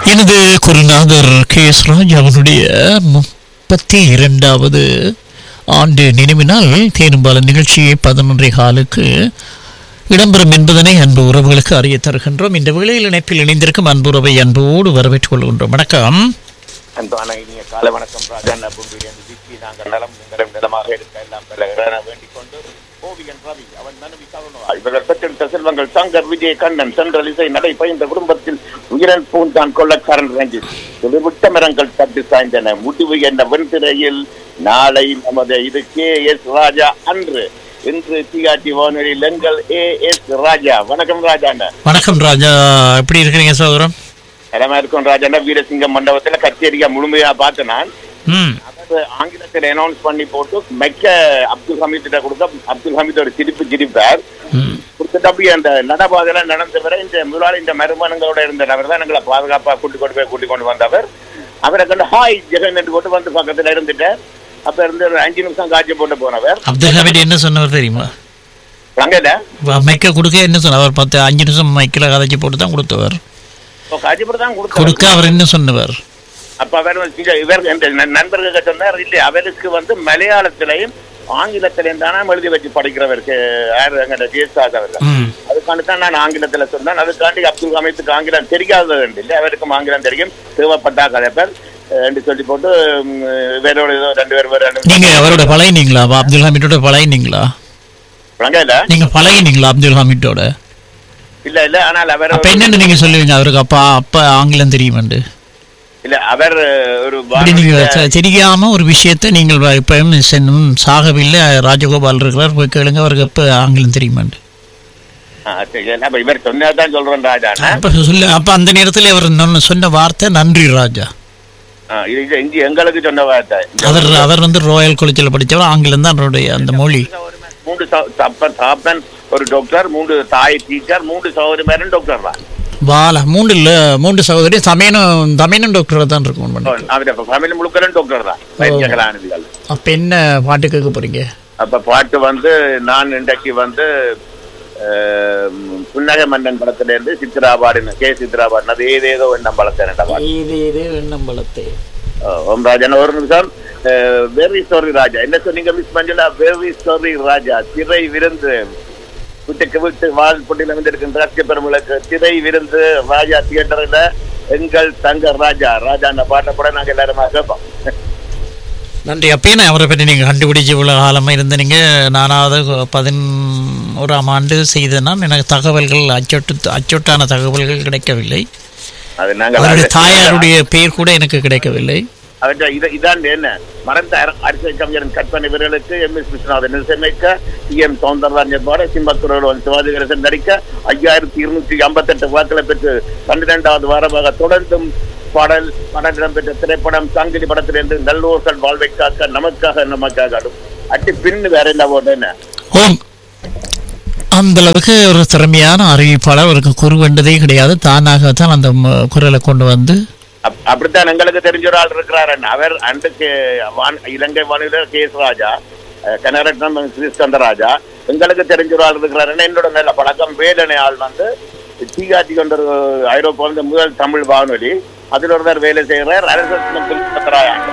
எனது குருநாதர் K S Raj அவருடைய முப்பத்தி இரண்டாவது ஆண்டு நினைவினால் தேனும்பால நிகழ்ச்சியை பதினொன்றை காலுக்கு இடம்பெறும் என்பதனை அன்பு உறவுகளுக்கு அறிய தருகின்றோம் இந்த வேளையில் இணைப்பில் இணைந்திருக்கும் அன்புறவை அன்போடு வரவேற்றுக் கொள்கின்றோம் வணக்கம் அன்பான இனிய காலை வணக்கம் ராஜா நம்பும்பீரியன் விக்கி நாங்கள் நலம் உங்களும் நலமாக இருக்க எல்லாம் பெற வேண்டிக் கொண்டு ஓவியன் ரவி அவன் மனைவி கருணா இவர்கள் பெற்றெடுத்த செல்வங்கள் சங்கர் விஜய் கண்ணன் சென்றல் இசை நடை பயின்ற குடும்பத்தில் உயிரன் பூந்தான் கொள்ளக்காரன் ரஞ்சித் விட்ட மரங்கள் தட்டு சாய்ந்தன முடிவு என்ற வெண்திரையில் நாளை நமது இது கே எஸ் ராஜா அன்று இன்று டிஆர்டி வானொலியில் எங்கள் ஏ எஸ் ராஜா வணக்கம் ராஜாண்ணா வணக்கம் ராஜா எப்படி இருக்கிறீங்க சகோதரம் எல்லாமே இருக்கும் ராஜாண்ணா வீரசிங்கம் மண்டபத்துல கச்சேரியா முழுமையா பார்த்தேன் நான் ம் அதாவது ஆங்கிலத்தில் அனௌன்ஸ் பண்ணி போட்டு மெக்க அப்துல் ஹமீத் கிட்ட கொடுக்க அப்துல் ஹமீத் ஒரு சிரிப்பு சிரிப்பார் ம் கொடுத்துட்டு அப்படியே அந்த நடபாதையில நடந்து வர இந்த முதலாளி இந்த மருமனங்களோட இருந்த நபர் தான் எங்களை பாதுகாப்பா கூட்டி கொண்டு போய் கூட்டி கொண்டு வந்தவர் அவரை கண்டு ஹாய் ஜெகன் என்று போட்டு வந்து பக்கத்துல இருந்துட்டார் அப்ப இருந்து ஒரு அஞ்சு நிமிஷம் காய்ச்சி போட்டு போனவர் அப்துல் ஹமீத் என்ன சொன்னவர் தெரியுமா அங்கல மைக்க கொடுக்க என்ன சொன்னவர் அவர் பத்து அஞ்சு நிமிஷம் மைக்கில் கதைச்சி போட்டு தான் கொடுத்தவர் காய்ச்சி போட்டு தான் கொடுத்தார் கொடுக்க அவர் என்ன சொன்னவர் அப்ப அவர் வந்து இங்க இவர் இந்த நண்பர்கள் சொன்னார் இல்லை அவருக்கு வந்து மலையாளத்திலையும் ஆங்கிலத்திலையும் தானே எழுதி வச்சு படிக்கிறவருக்கு யார் எங்க ஜெயசாத் அவர்கள் ம் அதுக்காண்டி தான் நான் ஆங்கிலத்துல சொன்னேன் அதுக்காண்டி அப்துல் ஹமீத்துக்கு ஆங்கிலம் தெரியாதது இல்லை அவருக்கும் ஆங்கிலம் தெரியும் தேவைப்பட்டா கதைப்பர் என்று சொல்லி போட்டு ம், வேறோட ஏதோ ரெண்டு பேர் வேற ரெண்டு நீங்க அவரோட பழகினீங்களா அப்ப அப்துல் ஹமீட்டோட பழகினீங்களா இல்ல நீங்க பழகினீங்களா அப்துல் ஹமீட்டோட இல்ல இல்ல ஆனால் அவர் அப்ப என்னன்னு நீங்க சொல்லுவீங்க அவருக்கு அப்பா அப்பா ஆங்கிலம் தெரியுமாண்டு இல்ல அவர் ஒரு அப்படி நீங்க வானொலியில- தெ- தெரியாம ஒரு விஷயத்தை நீங்கள் வ- இப்ப இன்னும் சாகவில்லை ராஜகோபால் இருக்கிறார் போய் கேளுங்க அவருக்கு எப்ப ஆங்கிலம் தெரியுமாண்டு ஆ, சரி, இல்ல, அப்ப இவர் சொன்னதான் சொல்றேன் ராஜா அப்ப சொல்ல அப்ப அந்த நேரத்துல அவர் இன்னொன்னு சொன்ன வார்த்தை நன்றி ராஜா இது இது இங்க எங்களுக்கு சொன்ன வார்த்தை அவர் அவர் வந்து ராயல் காலேஜில் படிச்சவர் ஆங்கிலம் தான் அவருடைய அந்த மொழி மூன்று சகோ- தப்பன் தாப்பன் ஒரு டாக்டர் மூன்று தாய் டீச்சர் மூன்று சகோதரி பேரும் டாக்டர் தான் பாலா மூன்று இல்ல மூன்று சகோதரி தமிழனும் தமிழன் டாக்டராக தான் இருக்கும் அவர் ஃபேமிலி முழுக்கலும் டாக்டர் தான் வைத்திய கலாநிதிகள் அப்ப என்ன பாட்டு கேட்க போறீங்க அப்ப பாட்டு வந்து நான் இன்றைக்கு வந்து அஹ், புன்னகை மன்னன் படத்துல இருந்து சித்ரா பாடின கே சித்ரா பாடினது ஏதேதோ எண்ணம் பலத்தேன் பாட்டு இது இது எண்ணம்பலத்தை அஹ், ஓம் ராஜன் ஒரு நிமிஷம் வெரி சாரி ராஜா என்ன சொன்னீங்க miss Manjula very sorry Raja திரை விருந்து வீட்டுக்கு வீட்டு வாழ் பொட்டியில் வந்திருக்கின்ற ரசிக பெருமளுக்கு திரை விருந்து ராஜா தியேட்டர்ல எங்கள் தங்க ராஜா ராஜா அந்த பாட்டை கூட நாங்க எல்லாருமா கேட்போம் நன்றி அப்பயே நான் அவரை பற்றி நீங்கள் கண்டுபிடிச்சி இவ்வளோ காலமாக இருந்த நீங்கள் நானாவது பதினோராம் ஆண்டு செய்தனா எனக்கு தகவல்கள் அச்சொட்டு அச்சொட்டான தகவல்கள் கிடைக்கவில்லை அது நாங்கள் அவருடைய தாயாருடைய பெயர் கூட எனக்கு கிடைக்கவில்லை அவற்றை இத இதான் என்ன மறைந்த அர- அரசியல் கவிஞரின் கற்பனை வீரர்களுக்கு எம் எஸ் விஸ்வநாதன் இசையமைக்க டி எம் சௌந்தரராஜன் பாட சிம்மத்துறையோடு சிவாஜி கணேசன் நடிக்க ஐயாயிரத்தி இருநூற்றி ஐம்பத்தெட்டு வாக்களை பெற்று பன்னிரெண்டாவது வாரமாக தொடர்ந்தும் பாடல் படம் இடம்பெற்ற திரைப்படம் சாங்கிலி படத்திலிருந்து நல்லோர்கள் வாழ்வை காக்க நமக்காக நமக்காக ஆடும் அட்டி பின்னு வேற என்ன போட்டு என்ன ஓம் அந்த அளவுக்கு ஒரு திறமையான அறிவிப்பாளர் அவருக்கு குறு வேண்டதே கிடையாது தானாகத்தான் அந்த ம- குரலை கொண்டு வந்து அப்- அப்படித்தான் எங்களுக்கு தெரிஞ்ச ஒரு ஆள் இருக்கிறார் அவர் அன்றைக்கு வான் இலங்கை வானிலை கே எஸ் ராஜா அஹ், கனரட்னம் ஸ்ரீஸ்கந்தராஜா எங்களுக்கு தெரிஞ்ச ஒரு ஆள் இருக்கிறார் என்னோட நல்ல பழக்கம் வேலனை ஆள் வந்து டிஆர்டி கொண்ட ஒரு ஐரோப்பா வந்து முதல் தமிழ் வானொலி அதில் ஒருத்தர் வேலை செய்கிறார் அரசு